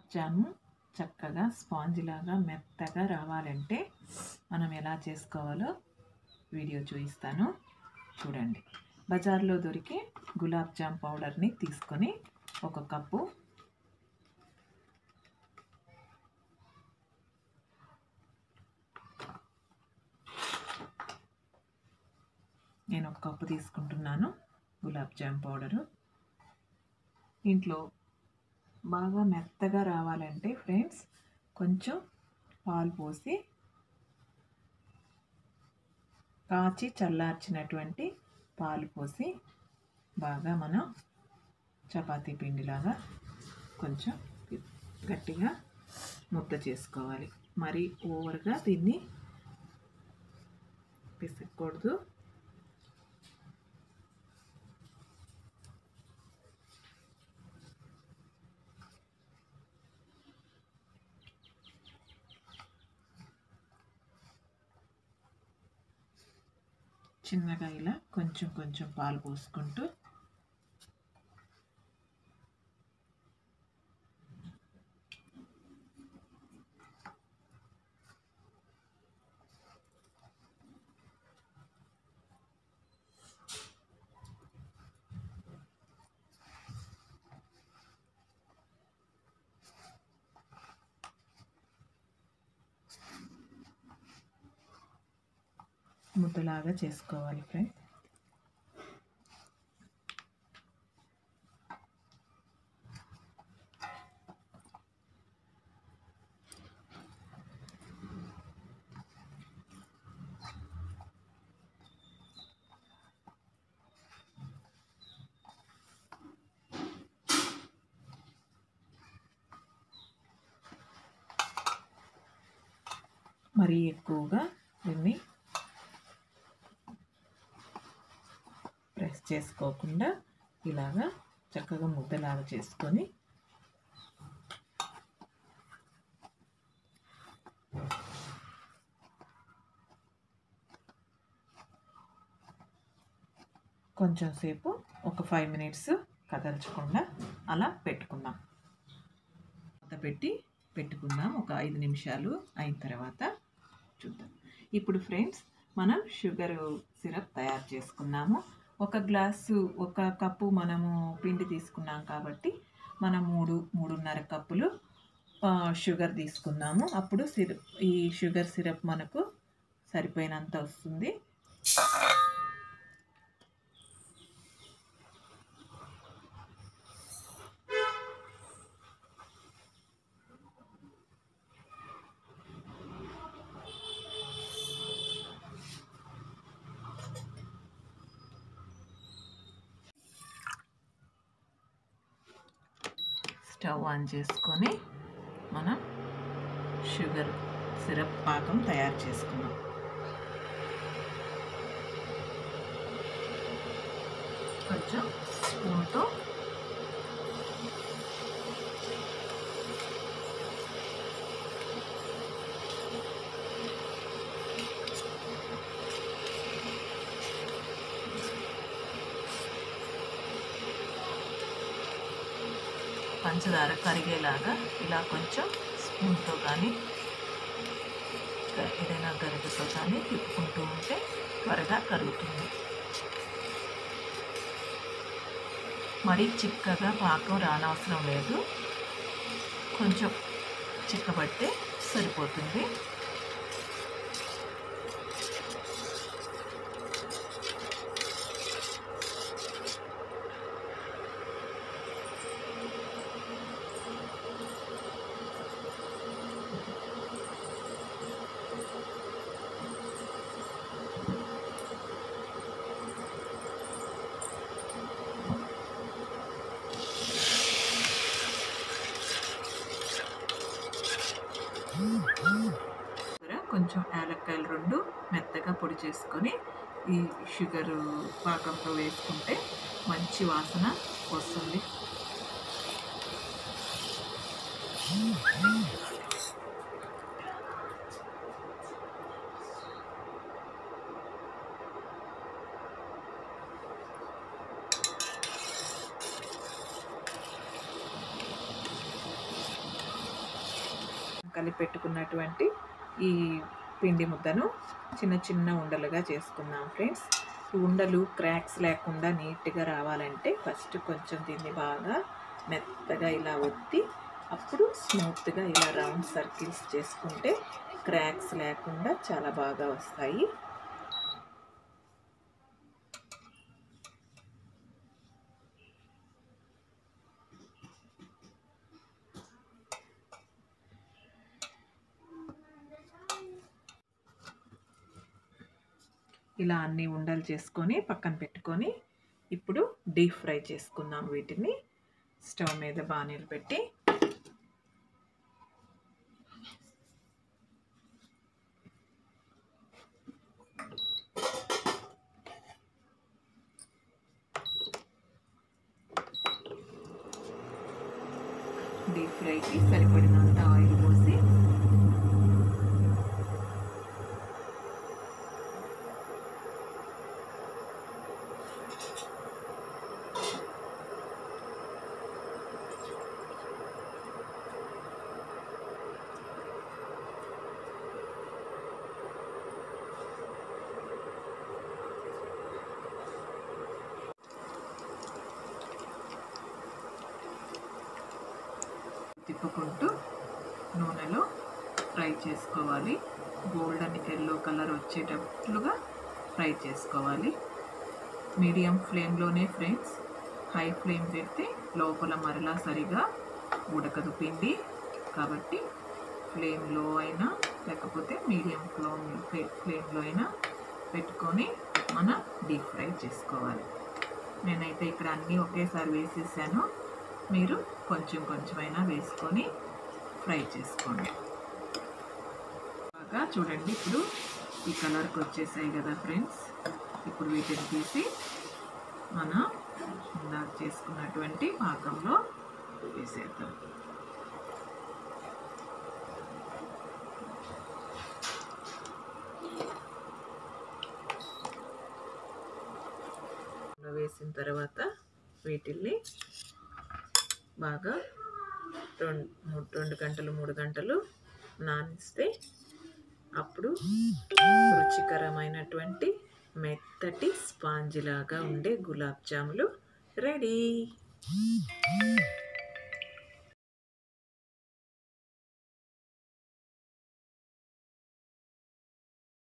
జాము చక్కగా స్పాంజ్ లాగా మెత్తగా రావాలంటే మనం ఎలా చేసుకోవాలో వీడియో చూపిస్తాను చూడండి బజార్లో దొరికే గులాబ్ జామ్ పౌడర్ని తీసుకొని ఒక కప్పు నేను ఒక కప్పు తీసుకుంటున్నాను గులాబ్ జామ్ పౌడరు ఇంట్లో బాగా మెత్తగా రావాలంటే ఫ్రెండ్స్ కొంచెం పాలు పోసి కాచి చల్లార్చినటువంటి పాలు పోసి బాగా మనం చపాతీ పిండిలాగా కొంచెం గట్టిగా ముద్ద చేసుకోవాలి మరి ఓవర్గా దీన్ని పిసకూడదు చిన్నగా ఇలా కొంచెం కొంచెం పాలు పోసుకుంటూ ముద్దలాగా చేసుకోవాలి ఫ్రెండ్ మరీ ఎక్కువగా దీన్ని ప్రెస్ చేసుకోకుండా ఇలాగా చక్కగా ముద్దలాగా చేసుకొని కొంచెం సేపు ఒక ఫైవ్ మినిట్స్ కదల్చకుండా అలా పెట్టుకుందాం మూత పెట్టి పెట్టుకుందాం ఒక ఐదు నిమిషాలు అయిన తర్వాత చూద్దాం ఇప్పుడు ఫ్రెండ్స్ మనం షుగర్ సిరప్ తయారు చేసుకున్నాము ఒక గ్లాసు ఒక కప్పు మనము పిండి తీసుకున్నాం కాబట్టి మనం మూడు మూడున్నర కప్పులు ఆ, షుగర్ తీసుకున్నాము అప్పుడు సిరప్ ఈ షుగర్ సిరప్ మనకు సరిపోయినంత వస్తుంది స్టవ్ ఆన్ చేసుకొని మనం షుగర్ సిరప్ పాకం తయారు చేసుకున్నాం కొంచెం స్పూన్తో పంచదార కరిగేలాగా ఇలా కొంచెం స్పూన్తో కానీ ఏదైనా గరిటెతో కానీ తిప్పుకుంటూ ఉంటే త్వరగా కరుగుతుంది మరీ చిక్కగా పాకం రానవసరం లేదు కొంచెం చిక్కబట్టే సరిపోతుంది కొంచెం యాలక్కాయలు రెండు మెత్తగా పొడి చేసుకొని ఈ షుగర్ పాకంలో వేసుకుంటే మంచి వాసన వస్తుంది కలిపెట్టుకున్నటువంటి ఈ పిండి ముద్దను చిన్న చిన్న ఉండలుగా చేసుకుందాం ఫ్రెండ్స్ ఈ ఉండలు క్రాక్స్ లేకుండా నీట్గా రావాలంటే ఫస్ట్ కొంచెం దీన్ని బాగా మెత్తగా ఇలా ఒత్తి అప్పుడు స్మూత్గా ఇలా రౌండ్ సర్కిల్స్ చేసుకుంటే క్రాక్స్ లేకుండా చాలా బాగా వస్తాయి ఇలా అన్ని ఉండలు చేసుకొని పక్కన పెట్టుకొని ఇప్పుడు డీప్ ఫ్రై చేసుకుందాం వీటిని స్టవ్ మీద బాణీలు పెట్టి డీప్ ఫ్రైకి సరిపడినంత ఆయిల్ పోసి తిప్పుకుంటూ నూనెలో ఫ్రై చేసుకోవాలి గోల్డెన్ ఎల్లో కలర్ వచ్చేటట్లుగా ఫ్రై చేసుకోవాలి మీడియం ఫ్లేమ్లోనే ఫ్రెండ్స్ హై ఫ్లేమ్ పెడితే లోపల మరలా సరిగా ఉడకదు పిండి కాబట్టి ఫ్లేమ్లో అయినా లేకపోతే మీడియం ఫ్లోమ్ ఫ్లేమ్లో అయినా పెట్టుకొని మనం డీప్ ఫ్రై చేసుకోవాలి నేనైతే ఇక్కడ అన్నీ ఒకేసారి వేసేసాను మీరు కొంచెం కొంచెమైనా వేసుకొని ఫ్రై చేసుకోండి బాగా చూడండి ఇప్పుడు ఈ కలర్కి వచ్చేసాయి కదా ఫ్రెండ్స్ ఇప్పుడు వీటిని తీసి మనం ఇందాక చేసుకున్నటువంటి పాకంలో వేసేద్దాం వేసిన తర్వాత వీటిల్ని బాగా రెండు మూడు రెండు గంటలు మూడు గంటలు నానిస్తే అప్పుడు రుచికరమైనటువంటి మెత్తటి స్పాంజ్ లాగా ఉండే గులాబ్ జాములు రెడీ